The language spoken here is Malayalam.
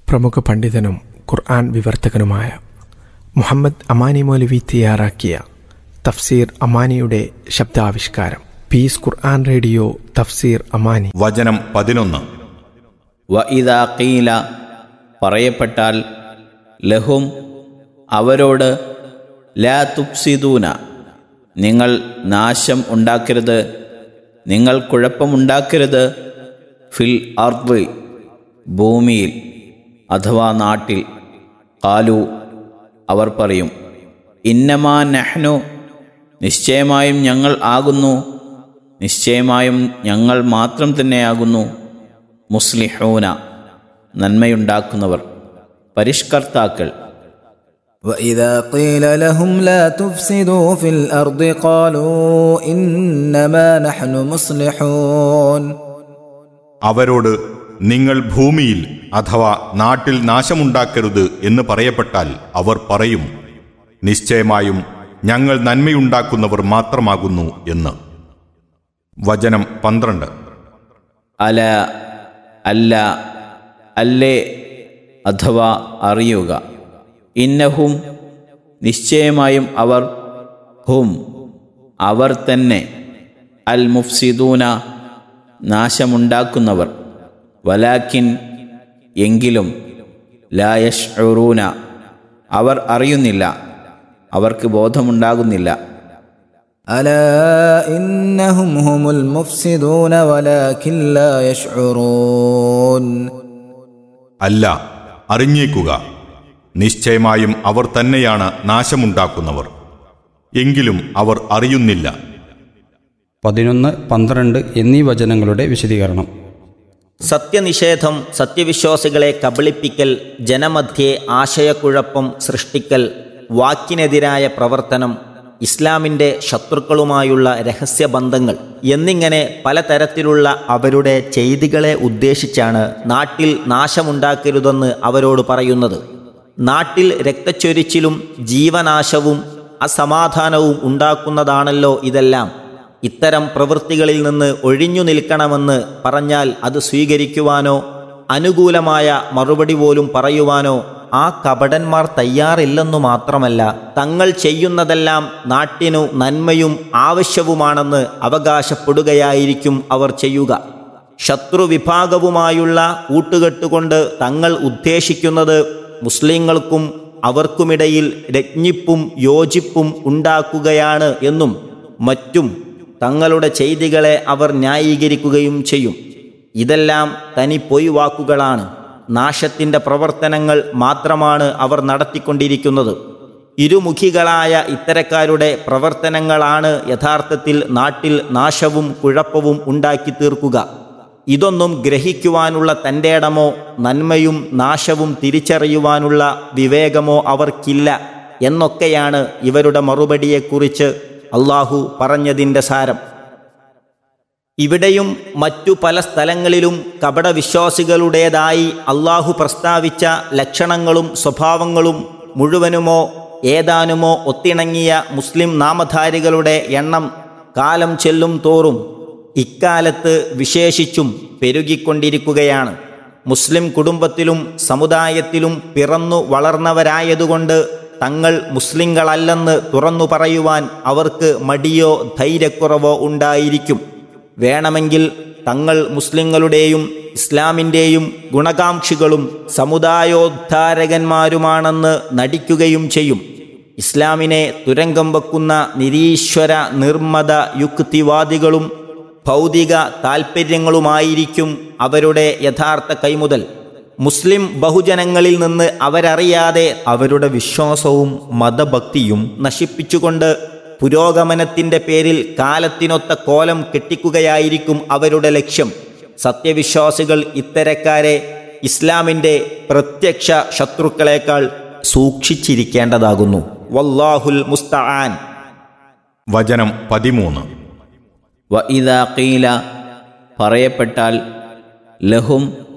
പ്രമുഖ പണ്ഡിതനും ഖുർആൻ വിവർത്തകനുമായ മുഹമ്മദ് അമാനി മൗലവി തയ്യാറാക്കിയ തഫ്സീർ അമാനിയുടെ ശബ്ദാവിഷ്കാരം പീസ് ഖുർആൻ റേഡിയോ തഫ്സീർ അമാനി വചനം പതിനൊന്ന് വ ഇതാ കീല പറയപ്പെട്ടാൽ ലഹും അവരോട് ലാ തുപ്സിദൂന നിങ്ങൾ നാശം ഉണ്ടാക്കരുത് നിങ്ങൾ കുഴപ്പമുണ്ടാക്കരുത് ഫിൽ അർദ് ഭൂമിയിൽ അഥവാ നാട്ടിൽ കാലു അവർ പറയും ഇന്നമാ നഹ്നു നിശ്ചയമായും ഞങ്ങൾ ആകുന്നു നിശ്ചയമായും ഞങ്ങൾ മാത്രം തന്നെയാകുന്നു മുസ്ലിഹൂന നന്മയുണ്ടാക്കുന്നവർ പരിഷ്കർത്താക്കൾ وإذا قيل لهم لا تفسدوا في الأرض قالوا إنما نحن مصلحون അവരോട് നിങ്ങൾ ഭൂമിയിൽ അഥവാ നാട്ടിൽ നാശമുണ്ടാക്കരുത് എന്ന് പറയപ്പെട്ടാൽ അവർ പറയും നിശ്ചയമായും ഞങ്ങൾ നന്മയുണ്ടാക്കുന്നവർ മാത്രമാകുന്നു എന്ന് വചനം പന്ത്രണ്ട് അല അല്ല അല്ലേ അഥവാ അറിയുക ഇന്നഹും നിശ്ചയമായും അവർ ഹും അവർ തന്നെ അൽ മുഫ്സിദൂന നാശമുണ്ടാക്കുന്നവർ വലാക്കിൻ എങ്കിലും ലായഷ് അവർ അറിയുന്നില്ല അവർക്ക് ബോധമുണ്ടാകുന്നില്ല ألا إنهم هم المفسدون ولكن لا يشعرون അല്ല അറിഞ്ഞേക്കുക നിശ്ചയമായും അവർ തന്നെയാണ് നാശമുണ്ടാക്കുന്നവർ എങ്കിലും അവർ അറിയുന്നില്ല പതിനൊന്ന് പന്ത്രണ്ട് എന്നീ വചനങ്ങളുടെ വിശദീകരണം സത്യനിഷേധം സത്യവിശ്വാസികളെ കബളിപ്പിക്കൽ ജനമധ്യേ ആശയക്കുഴപ്പം സൃഷ്ടിക്കൽ വാക്കിനെതിരായ പ്രവർത്തനം ഇസ്ലാമിൻ്റെ ശത്രുക്കളുമായുള്ള രഹസ്യബന്ധങ്ങൾ എന്നിങ്ങനെ പലതരത്തിലുള്ള അവരുടെ ചെയ്തികളെ ഉദ്ദേശിച്ചാണ് നാട്ടിൽ നാശമുണ്ടാക്കരുതെന്ന് അവരോട് പറയുന്നത് നാട്ടിൽ രക്തച്ചൊരിച്ചിലും ജീവനാശവും അസമാധാനവും ഉണ്ടാക്കുന്നതാണല്ലോ ഇതെല്ലാം ഇത്തരം പ്രവൃത്തികളിൽ നിന്ന് ഒഴിഞ്ഞു നിൽക്കണമെന്ന് പറഞ്ഞാൽ അത് സ്വീകരിക്കുവാനോ അനുകൂലമായ മറുപടി പോലും പറയുവാനോ ആ കപടന്മാർ തയ്യാറില്ലെന്നു മാത്രമല്ല തങ്ങൾ ചെയ്യുന്നതെല്ലാം നാട്ടിനു നന്മയും ആവശ്യവുമാണെന്ന് അവകാശപ്പെടുകയായിരിക്കും അവർ ചെയ്യുക ശത്രു വിഭാഗവുമായുള്ള കൂട്ടുകെട്ടുകൊണ്ട് തങ്ങൾ ഉദ്ദേശിക്കുന്നത് മുസ്ലിങ്ങൾക്കും അവർക്കുമിടയിൽ രജ്ഞിപ്പും യോജിപ്പും ഉണ്ടാക്കുകയാണ് എന്നും മറ്റും തങ്ങളുടെ ചെയ്തികളെ അവർ ന്യായീകരിക്കുകയും ചെയ്യും ഇതെല്ലാം തനി പൊയ് വാക്കുകളാണ് നാശത്തിൻ്റെ പ്രവർത്തനങ്ങൾ മാത്രമാണ് അവർ നടത്തിക്കൊണ്ടിരിക്കുന്നത് ഇരുമുഖികളായ ഇത്തരക്കാരുടെ പ്രവർത്തനങ്ങളാണ് യഥാർത്ഥത്തിൽ നാട്ടിൽ നാശവും കുഴപ്പവും ഉണ്ടാക്കി തീർക്കുക ഇതൊന്നും ഗ്രഹിക്കുവാനുള്ള തൻ്റെ ഇടമോ നന്മയും നാശവും തിരിച്ചറിയുവാനുള്ള വിവേകമോ അവർക്കില്ല എന്നൊക്കെയാണ് ഇവരുടെ മറുപടിയെക്കുറിച്ച് അള്ളാഹു പറഞ്ഞതിൻ്റെ സാരം ഇവിടെയും മറ്റു പല സ്ഥലങ്ങളിലും കപടവിശ്വാസികളുടേതായി അള്ളാഹു പ്രസ്താവിച്ച ലക്ഷണങ്ങളും സ്വഭാവങ്ങളും മുഴുവനുമോ ഏതാനുമോ ഒത്തിണങ്ങിയ മുസ്ലിം നാമധാരികളുടെ എണ്ണം കാലം ചെല്ലും തോറും ഇക്കാലത്ത് വിശേഷിച്ചും പെരുകിക്കൊണ്ടിരിക്കുകയാണ് മുസ്ലിം കുടുംബത്തിലും സമുദായത്തിലും പിറന്നു വളർന്നവരായതുകൊണ്ട് തങ്ങൾ മുസ്ലിങ്ങളല്ലെന്ന് തുറന്നു പറയുവാൻ അവർക്ക് മടിയോ ധൈര്യക്കുറവോ ഉണ്ടായിരിക്കും വേണമെങ്കിൽ തങ്ങൾ മുസ്ലിങ്ങളുടെയും ഇസ്ലാമിൻ്റെയും ഗുണകാംക്ഷികളും സമുദായോദ്ധാരകന്മാരുമാണെന്ന് നടിക്കുകയും ചെയ്യും ഇസ്ലാമിനെ തുരങ്കം വെക്കുന്ന നിരീശ്വര നിർമ്മത യുക്തിവാദികളും ഭൗതിക താൽപ്പര്യങ്ങളുമായിരിക്കും അവരുടെ യഥാർത്ഥ കൈമുതൽ മുസ്ലിം ബഹുജനങ്ങളിൽ നിന്ന് അവരറിയാതെ അവരുടെ വിശ്വാസവും മതഭക്തിയും നശിപ്പിച്ചുകൊണ്ട് പുരോഗമനത്തിൻ്റെ പേരിൽ കാലത്തിനൊത്ത കോലം കെട്ടിക്കുകയായിരിക്കും അവരുടെ ലക്ഷ്യം സത്യവിശ്വാസികൾ ഇത്തരക്കാരെ ഇസ്ലാമിൻ്റെ പ്രത്യക്ഷ ശത്രുക്കളെക്കാൾ സൂക്ഷിച്ചിരിക്കേണ്ടതാകുന്നു വല്ലാഹുൽ മുസ്തആൻ വചനം പതിമൂന്ന് വ ഇതാ കീല പറയപ്പെട്ടാൽ ലഹും